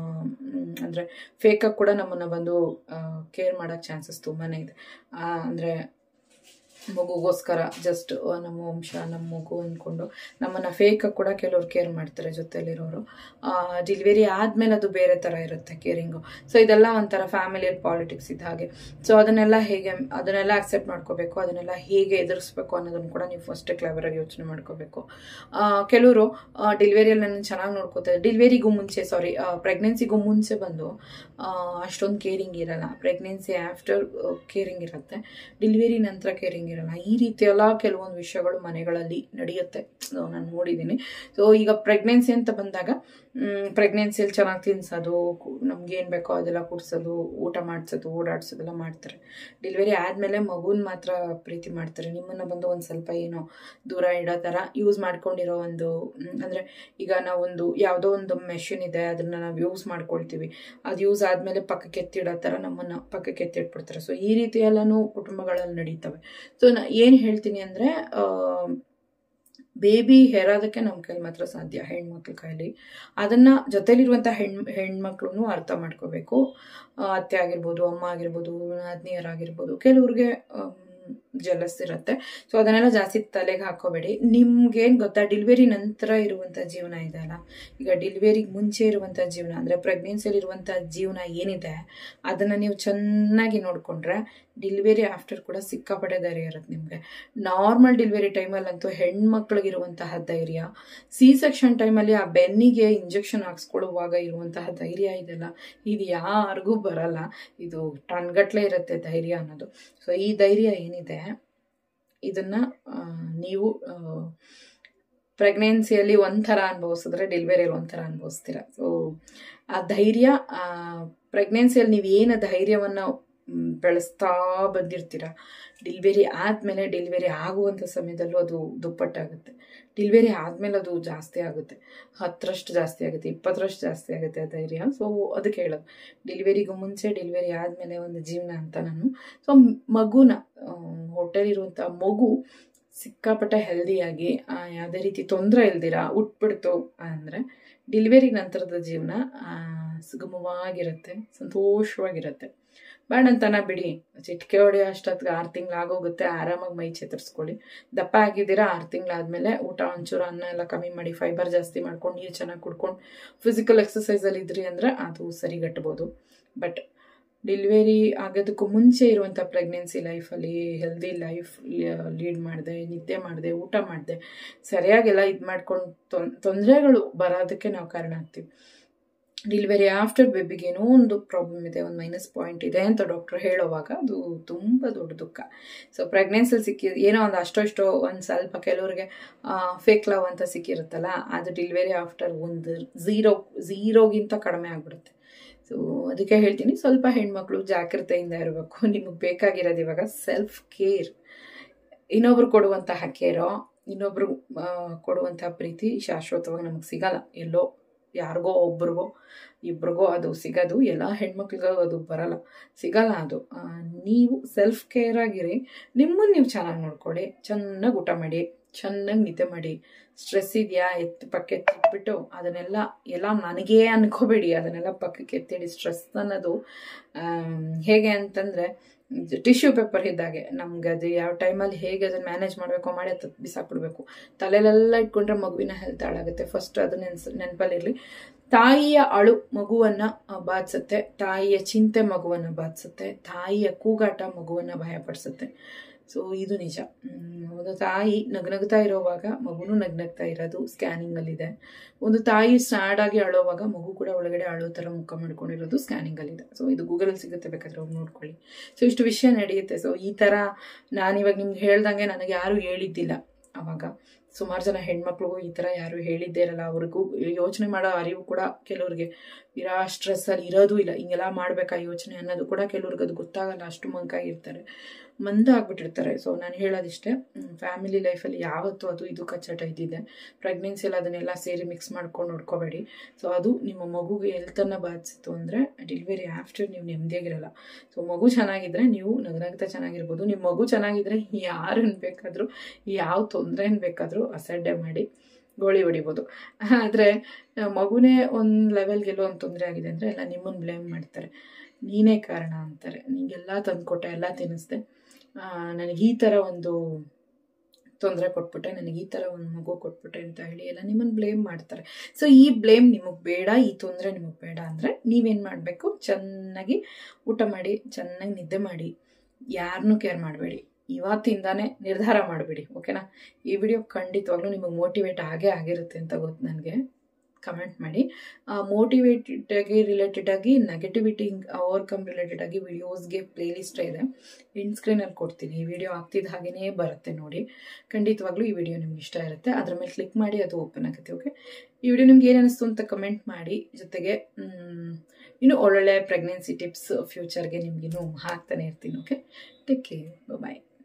A: ಅಂದರೆ ಫೇಕಾಗಿ ಕೂಡ ನಮ್ಮನ್ನು ಬಂದು ಕೇರ್ ಮಾಡೋಕ್ಕೆ ಚಾನ್ಸಸ್ ತುಂಬಾ ಇದೆ ಅಂದರೆ ಮಗುಗೋಸ್ಕರ ಜಸ್ಟ್ ನಮ್ಮ ವಂಶ ನಮ್ಮ ಮಗು ಅಂದ್ಕೊಂಡು ನಮ್ಮನ್ನು ಫೇಕಾಗಿ ಕೂಡ ಕೆಲವ್ರು ಕೇರ್ ಮಾಡ್ತಾರೆ ಜೊತೆಲಿರೋರು ಡೆಲಿವರಿ ಆದಮೇಲೆ ಅದು ಬೇರೆ ಥರ ಇರುತ್ತೆ ಕೇರಿಂಗು ಸೊ ಇದೆಲ್ಲ ಒಂಥರ ಫ್ಯಾಮಿಲಿಯಲ್ಲಿ ಪಾಲಿಟಿಕ್ಸ್ ಇದ್ದ ಹಾಗೆ ಸೊ ಅದನ್ನೆಲ್ಲ ಹೇಗೆ ಅದನ್ನೆಲ್ಲ ಅಕ್ಸೆಪ್ಟ್ ಮಾಡ್ಕೋಬೇಕು ಅದನ್ನೆಲ್ಲ ಹೇಗೆ ಎದುರಿಸ್ಬೇಕು ಅನ್ನೋದನ್ನು ಕೂಡ ನೀವು ಫಸ್ಟ್ ಕ್ಲೆವರಾಗಿ ಯೋಚನೆ ಮಾಡ್ಕೋಬೇಕು ಕೆಲವರು ಡೆಲಿವರಿಯಲ್ಲಿ ನನ್ನ ಚೆನ್ನಾಗಿ ನೋಡ್ಕೋತಾರೆ ಡೆಲಿವರಿಗೂ ಮುಂಚೆ ಸಾರಿ ಪ್ರೆಗ್ನೆನ್ಸಿಗೂ ಮುಂಚೆ ಬಂದು ಅಷ್ಟೊಂದು ಕೇರಿಂಗ್ ಇರಲ್ಲ ಪ್ರೆಗ್ನೆನ್ಸಿ ಆಫ್ಟರ್ ಕೇರಿಂಗ್ ಇರುತ್ತೆ ಡೆಲಿವರಿ ನಂತರ ಕೇರಿಂಗ್ ಇರಲ್ಲ ಈ ರೀತಿ ಎಲ್ಲ ಕೆಲವೊಂದು ವಿಷಯಗಳು ಮನೆಗಳಲ್ಲಿ ನಡೆಯುತ್ತೆ ನಾನು ನೋಡಿದ್ದೀನಿ ಸೊ ಈಗ ಪ್ರೆಗ್ನೆನ್ಸಿ ಅಂತ ಬಂದಾಗ ಪ್ರೆಗ್ನೆನ್ಸಿಯಲ್ಲಿ ಚೆನ್ನಾಗಿ ತಿನ್ಸೋದು ನಮ್ಗೆ ಏನು ಬೇಕೋ ಅದೆಲ್ಲ ಕುಡಿಸೋದು ಊಟ ಮಾಡಿಸೋದು ಓಡಾಡ್ಸೋದೆಲ್ಲ ಮಾಡ್ತಾರೆ ಡೆಲಿವರಿ ಆದಮೇಲೆ ಮಗುನ ಮಾತ್ರ ಪ್ರೀತಿ ಮಾಡ್ತಾರೆ ನಿಮ್ಮನ್ನು ಬಂದು ಒಂದು ಸ್ವಲ್ಪ ಏನೋ ದೂರ ಇಡೋ ಥರ ಯೂಸ್ ಮಾಡ್ಕೊಂಡಿರೋ ಒಂದು ಅಂದರೆ ಈಗ ನಾವೊಂದು ಯಾವುದೋ ಒಂದು ಮೆಷಿನ್ ಇದೆ ಅದನ್ನು ನಾವು ಯೂಸ್ ಮಾಡ್ಕೊಳ್ತೀವಿ ಅದು ಯೂಸ್ ಆದಮೇಲೆ ಪಕ್ಕಕ್ಕೆ ಎತ್ತಿಡೋ ಥರ ನಮ್ಮನ್ನು ಪಕ್ಕಕ್ಕೆ ಎತ್ತಿಟ್ಬಿಡ್ತಾರೆ ಸೊ ಈ ರೀತಿ ಎಲ್ಲನೂ ಕುಟುಂಬಗಳಲ್ಲಿ ನಡೀತವೆ ಸೊ ನಾ ಏನು ಹೇಳ್ತೀನಿ ಅಂದರೆ ಬೇಬಿ ಹೆರೋದಕ್ಕೆ ನಮ್ಮ ಕೈಲಿ ಮಾತ್ರ ಸಾಧ್ಯ ಹೆಣ್ಮಕ್ಳ ಕೈಲಿ ಅದನ್ನು ಜೊತೆಲಿರುವಂಥ ಹೆಣ್ಣು ಹೆಣ್ಮಕ್ಳು ಅರ್ಥ ಮಾಡ್ಕೋಬೇಕು ಅತ್ತೆ ಆಗಿರ್ಬೋದು ಅಮ್ಮ ಆಗಿರ್ಬೋದು ಆತ್ಮೀಯರಾಗಿರ್ಬೋದು ಕೆಲವ್ರಿಗೆ ಜಲಸ್ ಇರುತ್ತೆ ಸೊ ಅದನ್ನೆಲ್ಲ ಜಾಸ್ತಿ ತಲೆಗೆ ಹಾಕೋಬೇಡಿ ನಿಮ್ಗೇನು ಗೊತ್ತಾ ಡಿಲಿವರಿ ನಂತರ ಇರುವಂಥ ಜೀವನ ಇದೆ ಅಲ್ಲ ಈಗ ಡಿಲಿವರಿಗೆ ಮುಂಚೆ ಇರುವಂಥ ಜೀವನ ಅಂದರೆ ಪ್ರೆಗ್ನೆನ್ಸಿಯಲ್ಲಿ ಇರುವಂಥ ಜೀವನ ಏನಿದೆ ಅದನ್ನು ನೀವು ಚೆನ್ನಾಗಿ ನೋಡಿಕೊಂಡ್ರೆ ಡಿಲಿವರಿ ಆಫ್ಟರ್ ಕೂಡ ಸಿಕ್ಕಾಪಟ್ಟೆ ಧೈರ್ಯ ಇರುತ್ತೆ ನಿಮಗೆ ನಾರ್ಮಲ್ ಡಿಲಿವರಿ ಟೈಮಲ್ಲಂತೂ ಹೆಣ್ಮಕ್ಳಿಗಿರುವಂತಹ ಧೈರ್ಯ ಸಿ ಸೆಕ್ಷನ್ ಟೈಮಲ್ಲಿ ಆ ಬೆನ್ನಿಗೆ ಇಂಜೆಕ್ಷನ್ ಹಾಕ್ಸ್ಕೊಳ್ಳುವಾಗ ಇರುವಂತಹ ಧೈರ್ಯ ಇದೆಲ್ಲ ಇದು ಯಾರಿಗೂ ಬರಲ್ಲ ಇದು ಟನ್ಗಟ್ಲೆ ಇರುತ್ತೆ ಧೈರ್ಯ ಅನ್ನೋದು ಸೊ ಈ ಧೈರ್ಯ ಏನಿದೆ ಇದನ್ನ ಆ, ನೀವು ಪ್ರೆಗ್ನೆನ್ಸಿಯಲ್ಲಿ ಒಂಥರ ಅನುಭವಿಸಿದ್ರೆ ಡೆಲಿವರಿಯಲ್ಲಿ ಒಂಥರ ಅನುಭವಿಸ್ತೀರ ಸೊ ಆ ಧೈರ್ಯ ಪ್ರೆಗ್ನೆನ್ಸಿಯಲ್ಲಿ ನೀವು ಏನು ಧೈರ್ಯವನ್ನು ಮ್, ಬೆಳೆಸ್ತಾ ಬಂದಿರ್ತೀರ ಡಿಲಿವರಿ ಆದಮೇಲೆ ಡೆಲಿವರಿ ಆಗುವಂಥ ಸಮಯದಲ್ಲೂ ಅದು ದುಪ್ಪಟ್ಟಾಗುತ್ತೆ ಡಿಲಿವರಿ ಆದಮೇಲೆ ಅದು ಜಾಸ್ತಿ ಆಗುತ್ತೆ ಹತ್ತರಷ್ಟು ಜಾಸ್ತಿ ಆಗುತ್ತೆ ಇಪ್ಪತ್ತರಷ್ಟು ಜಾಸ್ತಿ ಆಗುತ್ತೆ ಆ ಧೈರ್ಯ ಸೊ ಅದಕ್ಕೆ ಹೇಳೋದು ಡಿಲಿವರಿಗೂ ಮುಂಚೆ ಡಿಲಿವರಿ ಆದಮೇಲೆ ಒಂದು ಜೀವನ ಅಂತ ನಾನು ಸೊ ಮಗುನ ಹೊಟ್ಟೆಲಿರುವಂಥ ಮಗು ಸಿಕ್ಕಾಪಟ್ಟೆ ಹೆಲ್ದಿಯಾಗಿ ಯಾವುದೇ ರೀತಿ ತೊಂದರೆ ಇಲ್ದಿರ ಉಟ್ಬಿಡ್ತು ಅಂದರೆ ಡಿಲಿವರಿ ನಂತರದ ಜೀವನ ಆ, ಸುಗಮವಾಗಿರುತ್ತೆ ಸಂತೋಷವಾಗಿರುತ್ತೆ ಬೇಡಂತನ ಬಿಡಿ ಚಿಟಿಕೆ ಹೊಡೆಯೋ ಅಷ್ಟೊತ್ತಿಗೆ ಆರು ತಿಂಗಳು ಆಗೋಗುತ್ತೆ ಆರಾಮಾಗಿ ಮೈ ಚೇತರಿಸ್ಕೊಳ್ಳಿ ದಪ್ಪ ಆಗಿದ್ದೀರಾ ಆರು ತಿಂಗಳಾದಮೇಲೆ ಊಟ ಒಂಚೂರು ಅನ್ನ ಎಲ್ಲ ಕಮ್ಮಿ ಮಾಡಿ ಫೈಬರ್ ಜಾಸ್ತಿ ಮಾಡ್ಕೊಂಡು ನೀರು ಚೆನ್ನಾಗಿ ಕುಡ್ಕೊಂಡು ಫಿಸಿಕಲ್ ಎಕ್ಸಸೈಸಲ್ಲಿ ಇದ್ರಿ ಅಂದರೆ ಅದು ಸರಿಗಟ್ಬೋದು ಬಟ್ ಡೆಲಿವರಿ ಆಗೋದಕ್ಕೂ ಮುಂಚೆ ಇರುವಂಥ ಪ್ರೆಗ್ನೆನ್ಸಿ ಲೈಫಲ್ಲಿ ಹೆಲ್ದಿ ಲೈಫ್ ಲೀಡ್ ಮಾಡಿದೆ ನಿದ್ದೆ ಮಾಡಿದೆ ಊಟ ಮಾಡಿದೆ ಸರಿಯಾಗೆಲ್ಲ ಇದು ಮಾಡ್ಕೊಂಡು ತೊಂದರೆಗಳು ಬರೋದಕ್ಕೆ ನಾವು ಕಾರಣ ಆಗ್ತೀವಿ ಡಿಲಿವರಿ ಆಫ್ಟರ್ ಬೇಬಿಗೆ ಏನೋ ಒಂದು ಪ್ರಾಬ್ಲಮ್ ಇದೆ ಒಂದು ಮೈನಸ್ ಪಾಯಿಂಟ್ ಇದೆ ಅಂತ ಡಾಕ್ಟ್ರ್ ಹೇಳೋವಾಗ ಅದು ತುಂಬ ದೊಡ್ಡ ದುಃಖ ಸೊ ಪ್ರೆಗ್ನೆನ್ಸಿಲಿ ಸಿಕ್ಕಿ ಏನೋ ಒಂದು ಅಷ್ಟೋ ಇಷ್ಟೋ ಒಂದು ಸ್ವಲ್ಪ ಕೆಲವ್ರಿಗೆ ಫೇಕ್ ಲವ್ ಅಂತ ಸಿಕ್ಕಿರುತ್ತಲ್ಲ ಅದು ಡಿಲಿವರಿ ಆಫ್ಟರ್ ಒಂದು ಝೀರೋ ಝೀರೋಗಿಂತ ಕಡಿಮೆ ಆಗಿಬಿಡುತ್ತೆ ಸೊ ಅದಕ್ಕೆ ಹೇಳ್ತೀನಿ ಸ್ವಲ್ಪ ಹೆಣ್ಮಕ್ಳು ಜಾಗ್ರತೆಯಿಂದ ಇರಬೇಕು ನಿಮಗೆ ಬೇಕಾಗಿರೋದು ಇವಾಗ ಸೆಲ್ಫ್ ಕೇರ್ ಇನ್ನೊಬ್ರು ಕೊಡುವಂತಹ ಕೇರೋ ಇನ್ನೊಬ್ರು ಆ, ಕೊಡುವಂತಹ ಪ್ರೀತಿ ಶಾಶ್ವತವಾಗಿ ನಮಗೆ ಸಿಗಲ್ಲ ಎಲ್ಲೋ ಯಾರಿಗೋ ಒಬ್ರಿಗೋ ಇಬ್ರಿಗೋ ಅದು ಸಿಗೋದು ಎಲ್ಲ ಹೆಣ್ಮಕ್ಳಿಗೂ ಅದು ಬರಲ್ಲ ಸಿಗಲ್ಲ ಅದು ಆ, ನೀವು ಸೆಲ್ಫ್ ಕೇರ್ ಆಗಿರಿ ನಿಮ್ಮನ್ನು ನೀವು ಚೆನ್ನಾಗಿ ನೋಡ್ಕೊಳ್ಳಿ ಚೆನ್ನಾಗಿ ಊಟ ಮಾಡಿ ಚೆನ್ನಾಗಿ ನಿದ್ದೆ ಮಾಡಿ ಸ್ಟ್ರೆಸ್ ಇದೆಯಾ ಎತ್ತು ಪಕ್ಕ ಎತ್ತಿಟ್ಬಿಟ್ಟು ಅದನ್ನೆಲ್ಲ ಎಲ್ಲ ನನಗೇ ಅನ್ಕೋಬೇಡಿ ಅದನ್ನೆಲ್ಲ ಪಕ್ಕಕ್ಕೆ ಎತ್ತಿಡಿ ಸ್ಟ್ರೆಸ್ ಅನ್ನೋದು ಆಮ್, ಹೇಗೆ ಅಂತಂದರೆ ಟಿಶ್ಯೂ ಪೇಪರ್ ಇದ್ದಾಗೆ ನಮ್ಗೆ ಅದು ಯಾವ ಟೈಮಲ್ಲಿ ಹೇಗೆ ಅದನ್ನು ಮ್ಯಾನೇಜ್ ಮಾಡಬೇಕೋ ಮಾಡಿ ಅದು ಬಿಸಾಕ್ಬಿಡ್ಬೇಕು ತಲೆಲೆಲ್ಲ ಇಟ್ಕೊಂಡ್ರೆ ಮಗುವಿನ ಹೆಲ್ತ್ ಹಾಳಾಗುತ್ತೆ ಫಸ್ಟ್ ಅದು ನೆನ್ಸ್ ನೆನಪಲ್ಲಿರಲಿ ತಾಯಿಯ ಅಳು ಮಗುವನ್ನು ಬಾಧಿಸುತ್ತೆ ತಾಯಿಯ ಚಿಂತೆ ಮಗುವನ್ನು ಬಾಧಿಸುತ್ತೆ ತಾಯಿಯ ಕೂಗಾಟ ಮಗುವನ್ನು ಭಯಪಡಿಸುತ್ತೆ ಸೊ ಇದು ನಿಜ ಹ್ಮ್, ಒಂದು ತಾಯಿ ನಗ್ನಗ್ತಾ ಇರೋವಾಗ ಮಗುನೂ ನಗ್ನಗ್ತಾ ಇರೋದು ಸ್ಕ್ಯಾನಿಂಗಲ್ಲಿದೆ ಒಂದು ತಾಯಿ ಸ್ಯಾಡ್ ಆಗಿ ಅಳೋವಾಗ ಮಗು ಕೂಡ ಒಳಗಡೆ ಅಳೋ ಥರ ಮುಖ ಮಾಡ್ಕೊಂಡಿರೋದು ಸ್ಕ್ಯಾನಿಂಗಲ್ಲಿದೆ ಸೊ ಇದು ಗೂಗಲಲ್ಲಿ ಸಿಗುತ್ತೆ ಬೇಕಾದ್ರೆ ಹೋಗಿ ನೋಡ್ಕೊಳ್ಳಿ ಸೊ ಇಷ್ಟು ವಿಷಯ ನಡೆಯುತ್ತೆ ಸೊ ಈ ಥರ ನಾನಿವಾಗ ನಿಮ್ಗೆ ಹೇಳ್ದಂಗೆ ನನಗೆ ಯಾರೂ ಹೇಳಿದ್ದಿಲ್ಲ ಅವಾಗ ಸುಮಾರು ಜನ ಹೆಣ್ಮಕ್ಳಿಗೂ ಈ ಥರ ಯಾರು ಹೇಳಿದ್ದೇ ಇರಲ್ಲ ಅವ್ರಿಗೂ ಯೋಚನೆ ಮಾಡೋ ಅರಿವು ಕೂಡ ಕೆಲವ್ರಿಗೆ ಇರೋ ಸ್ಟ್ರೆಸ್ಸಲ್ಲಿ ಇರೋದು ಇಲ್ಲ ಹಿಂಗೆಲ್ಲ ಮಾಡಬೇಕಾ ಯೋಚನೆ ಅನ್ನೋದು ಕೂಡ ಕೆಲವ್ರಿಗೆ ಅದು ಗೊತ್ತಾಗಲ್ಲ ಅಷ್ಟು ಮಂಕಾಗಿರ್ತಾರೆ ಮಂದ ಆಗ್ಬಿಟ್ಟಿರ್ತಾರೆ ಸೊ ನಾನು ಹೇಳೋದಿಷ್ಟೇ ಫ್ಯಾಮಿಲಿ ಲೈಫಲ್ಲಿ ಯಾವತ್ತೂ ಅದು ಇದು ಕಚ್ಚಟ ಇದ್ದಿದೆ ಪ್ರೆಗ್ನೆನ್ಸಿಯಲ್ಲಿ ಅದನ್ನೆಲ್ಲ ಸೇರಿ ಮಿಕ್ಸ್ ಮಾಡ್ಕೊಂಡು ನೋಡ್ಕೋಬೇಡಿ ಸೊ ಅದು ನಿಮ್ಮ ಮಗುಗೆ ಹೆಲ್ತನ್ನು ಬಾಧಿಸಿತು ಅಂದರೆ ಡೆಲಿವರಿ ಆಫ್ಟರ್ ನೀವು ನೆಮ್ಮದಿಯಾಗಿರಲ್ಲ ಸೊ ಮಗು ಚೆನ್ನಾಗಿದ್ರೆ ನೀವು ನಗನಗ್ತಾ ಚೆನ್ನಾಗಿರ್ಬೋದು ನಿಮ್ಮ ಮಗು ಚೆನ್ನಾಗಿದ್ರೆ ಯಾರನ್ನು ಬೇಕಾದರೂ ಯಾವ ತೊಂದರೆಯನ್ನು ಬೇಕಾದರೂ ಅಸಡ್ಡೆ ಮಾಡಿ ಗೋಳಿ ಹೊಡಿಬೋದು ಆದರೆ ಮಗುನೇ ಒಂದು ಲೆವೆಲ್ಗೆಲ್ಲೋ ಒಂದು ತೊಂದರೆ ಆಗಿದೆ ಅಂದರೆ ಎಲ್ಲ ನಿಮ್ಮನ್ನು ಬ್ಲೇಮ್ ಮಾಡ್ತಾರೆ ನೀನೇ ಕಾರಣ ಅಂತಾರೆ ನಿಂಗೆಲ್ಲ ತಂದುಕೊಟ್ಟೆ ಎಲ್ಲ ತಿನ್ನಿಸ್ದೆ ನನಗೆ ಈ ಥರ ಒಂದು ತೊಂದರೆ ಕೊಟ್ಬಿಟ್ಟೆ ನನಗೆ ಈ ಥರ ಒಂದು ಮಗು ಕೊಟ್ಬಿಟ್ಟೆ ಅಂತ ಹೇಳಿ ಎಲ್ಲ ನಿಮ್ಮನ್ನು ಬ್ಲೇಮ್ ಮಾಡ್ತಾರೆ ಸೊ ಈ ಬ್ಲೇಮ್ ನಿಮಗೆ ಬೇಡ ಈ ತೊಂದರೆ ನಿಮಗೆ ಬೇಡ ಅಂದರೆ ನೀವೇನು ಮಾಡಬೇಕು ಚೆನ್ನಾಗಿ ಊಟ ಮಾಡಿ ಚೆನ್ನಾಗಿ ನಿದ್ದೆ ಮಾಡಿ ಯಾರನ್ನೂ ಕೇರ್ ಮಾಡಬೇಡಿ ಇವತ್ತಿಂದಾನೇ ನಿರ್ಧಾರ ಮಾಡಬೇಡಿ ಓಕೆನಾ ಈ ವಿಡಿಯೋ ಖಂಡಿತವಾಗ್ಲೂ ನಿಮಗೆ ಮೋಟಿವೇಟ್ ಆಗೇ ಆಗಿರುತ್ತೆ ಅಂತ ಗೊತ್ತು ನನಗೆ ಕಮೆಂಟ್ ಮಾಡಿ ಮೋಟಿವೇಟೆಡ್ ಆಗಿ ರಿಲೇಟೆಡ್ ಆಗಿ ನೆಗೆಟಿವಿಟಿ ಓವರ್ಕಮ್ ರಿಲೇಟೆಡ್ ಆಗಿ ವಿಡಿಯೋಸ್ಗೆ ಪ್ಲೇಲಿಸ್ಟ್ ಇದೆ ಎಂಡ್ ಸ್ಕ್ರೀನಲ್ಲಿ ಕೊಡ್ತೀನಿ ಈ ವಿಡಿಯೋ ಆಗ್ತಿದ್ದ ಹಾಗೆಯೇ ಬರುತ್ತೆ ನೋಡಿ ಖಂಡಿತವಾಗ್ಲೂ ಈ ವಿಡಿಯೋ ನಿಮ್ಗೆ ಇಷ್ಟ ಇರುತ್ತೆ ಅದ್ರ ಮೇಲೆ ಕ್ಲಿಕ್ ಮಾಡಿ ಅದು ಓಪನ್ ಆಗುತ್ತೆ ಓಕೆ ಈ ವಿಡಿಯೋ ನಿಮ್ಗೆ ಏನು ಅನಿಸ್ತು ಅಂತ ಕಮೆಂಟ್ ಮಾಡಿ ಜೊತೆಗೆ ಮ್, ಇನ್ನು ಒಳ್ಳೊಳ್ಳೆ ಪ್ರೆಗ್ನೆನ್ಸಿ ಟಿಪ್ಸ್ ಫ್ಯೂಚರ್ಗೆ ನಿಮ್ಗಿನ್ನೂ ಹಾಕ್ತಾನೆ ಇರ್ತೀನಿ ಓಕೆ ಟೇಕ್ ಕೇರ್ ಬಾಯ್